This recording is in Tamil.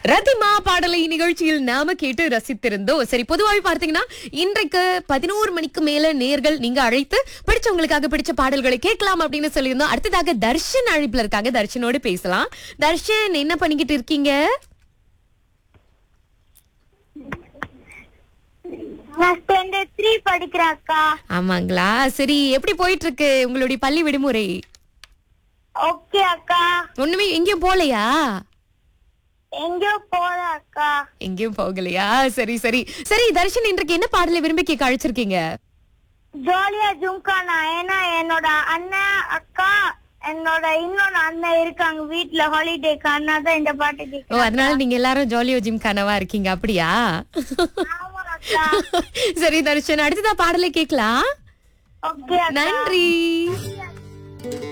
ரத்திமா பாடலை நிகழ்ச்சியில் நாம கேட்டு ரசித்திருந்தோம் சரி பொதுவாகவே பார்த்தீங்கன்னா இன்றைக்கு பதினோரு மணிக்கு மேல நேர்கள் நீங்க அழைத்து பிடிச்சவங்களுக்காக பிடிச்ச பாடல்களை கேட்கலாம் அப்படின்னு சொல்லியிருந்தோம் அடுத்ததாக தர்ஷன் அழைப்புல இருக்காங்க தர்ஷனோடு பேசலாம் தர்ஷன் என்ன பண்ணிக்கிட்டு இருக்கீங்க நான் ஸ்டாண்டர்ட் த்ரீ படிக்கிறேன் அக்கா ஆமாங்களா சரி எப்படி போயிட்டு இருக்கு உங்களுடைய பள்ளி விடுமுறை ஓகே அக்கா ஒண்ணுமே எங்கேயும் போகலையா எங்கேயோ போல அக்கா எங்கேயும் போகலையா சரி சரி சரி தர்ஷன் இன்றைக்கு என்ன பாடலை விரும்பி கேட்க அழைச்சிருக்கீங்க ஜாலியா ஜும்கானா ஏன்னா என்னோட அண்ணன் அக்கா என்னோட இன்னொரு அண்ணன் இருக்காங்க வீட்ல ஹாலிடேக்கு அண்ணா தான் இந்த பாட்டு ஓ கேட்க அதனால நீங்க எல்லாரும் ஜாலியோ ஜிம் கனவா இருக்கீங்க அப்படியா ஆமா அக்கா சரி தர்ஷன் அடுத்ததா பாடலை கேட்கலாம் ஓகே அக்கா நன்றி